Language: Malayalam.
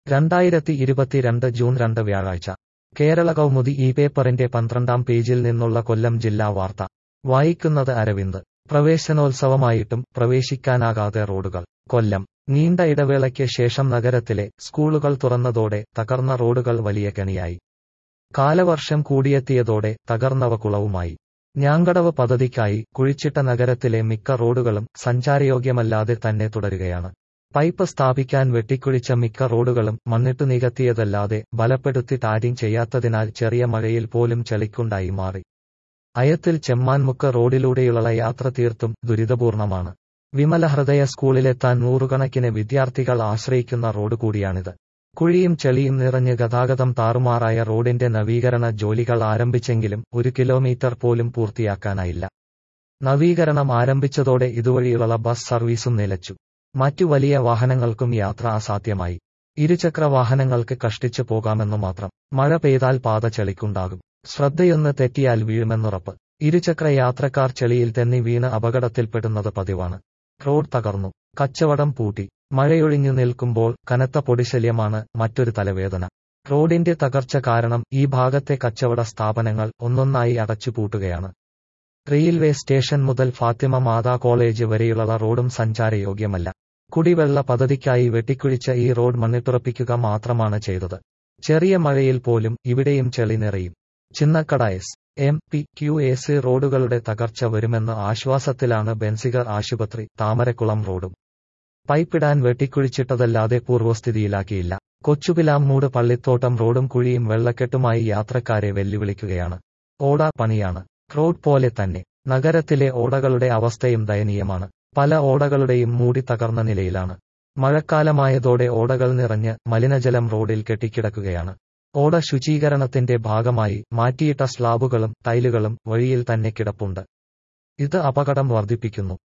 രണ്ടായിരത്തി ഇരുപത്തിരണ്ട് ജൂൺ രണ്ട് വ്യാഴാഴ്ച കേരള കൗമുദി ഈ പേപ്പറിന്റെ പന്ത്രണ്ടാം പേജിൽ നിന്നുള്ള കൊല്ലം ജില്ലാ വാർത്ത വായിക്കുന്നത് അരവിന്ദ് പ്രവേശനോത്സവമായിട്ടും പ്രവേശിക്കാനാകാതെ റോഡുകൾ കൊല്ലം നീണ്ട ഇടവേളയ്ക്ക് ശേഷം നഗരത്തിലെ സ്കൂളുകൾ തുറന്നതോടെ തകർന്ന റോഡുകൾ വലിയ കെണിയായി കാലവർഷം കൂടിയെത്തിയതോടെ തകർന്നവ കുളവുമായി ഞാങ്കടവ് പദ്ധതിക്കായി കുഴിച്ചിട്ട നഗരത്തിലെ മിക്ക റോഡുകളും സഞ്ചാരയോഗ്യമല്ലാതെ തന്നെ തുടരുകയാണ് പൈപ്പ് സ്ഥാപിക്കാൻ വെട്ടിക്കുഴിച്ച മിക്ക റോഡുകളും മണ്ണിട്ടു നികത്തിയതല്ലാതെ ബലപ്പെടുത്തി ടാരിങ് ചെയ്യാത്തതിനാൽ ചെറിയ മഴയിൽ പോലും ചെളിക്കുണ്ടായി മാറി അയത്തിൽ ചെമ്മാൻമുക്ക് റോഡിലൂടെയുള്ള യാത്ര തീർത്തും ദുരിതപൂർണമാണ് വിമല ഹൃദയ സ്കൂളിലെത്താൻ നൂറുകണക്കിന് വിദ്യാർത്ഥികൾ ആശ്രയിക്കുന്ന റോഡ് കൂടിയാണിത് കുഴിയും ചെളിയും നിറഞ്ഞ് ഗതാഗതം താറുമാറായ റോഡിന്റെ നവീകരണ ജോലികൾ ആരംഭിച്ചെങ്കിലും ഒരു കിലോമീറ്റർ പോലും പൂർത്തിയാക്കാനായില്ല നവീകരണം ആരംഭിച്ചതോടെ ഇതുവഴിയുള്ള ബസ് സർവീസും നിലച്ചു മറ്റു വലിയ വാഹനങ്ങൾക്കും യാത്ര അസാധ്യമായി ഇരുചക്ര വാഹനങ്ങൾക്ക് കഷ്ടിച്ചു പോകാമെന്നു മാത്രം മഴ പെയ്താൽ പാത ചെളിക്കുണ്ടാകും ശ്രദ്ധയൊന്ന് തെറ്റിയാൽ വീഴുമെന്നുറപ്പ് ഇരുചക്ര യാത്രക്കാർ ചെളിയിൽ തെന്നി വീണ് അപകടത്തിൽപ്പെടുന്നത് പതിവാണ് റോഡ് തകർന്നു കച്ചവടം പൂട്ടി മഴയൊഴിഞ്ഞു നിൽക്കുമ്പോൾ കനത്ത പൊടിശല്യമാണ് മറ്റൊരു തലവേദന റോഡിന്റെ തകർച്ച കാരണം ഈ ഭാഗത്തെ കച്ചവട സ്ഥാപനങ്ങൾ ഒന്നൊന്നായി അടച്ചുപൂട്ടുകയാണ് റെയിൽവേ സ്റ്റേഷൻ മുതൽ ഫാത്തിമ മാതാ കോളേജ് വരെയുള്ള റോഡും സഞ്ചാരയോഗ്യമല്ല കുടിവെള്ള പദ്ധതിക്കായി വെട്ടിക്കുഴിച്ച ഈ റോഡ് മണ്ണിട്ടുറപ്പിക്കുക മാത്രമാണ് ചെയ്തത് ചെറിയ മഴയിൽ പോലും ഇവിടെയും ചെളി നിറയും Chinnakada S M P Q A C റോഡുകളുടെ തകർച്ച വരുമെന്ന ആശ്വാസത്തിലാണ് ബെൻസിഗർ ആശുപത്രി താമരക്കുളം റോഡും പൈപ്പിടാൻ വെട്ടിക്കുഴിച്ചിട്ടതല്ലാതെ പൂർവ്വസ്ഥിതിയിലാക്കിയില്ല കൊച്ചുപിലാമ്മൂട് പള്ളിത്തോട്ടം റോഡും കുഴിയും വെള്ളക്കെട്ടുമായി യാത്രക്കാരെ വെല്ലുവിളിക്കുകയാണ് ഓട പണിയാണ് റോഡ് പോലെ തന്നെ നഗരത്തിലെ ഓടകളുടെ അവസ്ഥയും ദയനീയമാണ് പല ഓടകളുടെയും മൂടി തകർന്ന നിലയിലാണ് മഴക്കാലമായതോടെ ഓടകൾ നിറഞ്ഞ് മലിനജലം റോഡിൽ കെട്ടിക്കിടക്കുകയാണ് ഓട ശുചീകരണത്തിന്റെ ഭാഗമായി മാറ്റിയിട്ട സ്ലാബുകളും ടൈലുകളും വഴിയിൽ തന്നെ കിടപ്പുണ്ട് ഇത് അപകടം വർദ്ധിപ്പിക്കുന്നു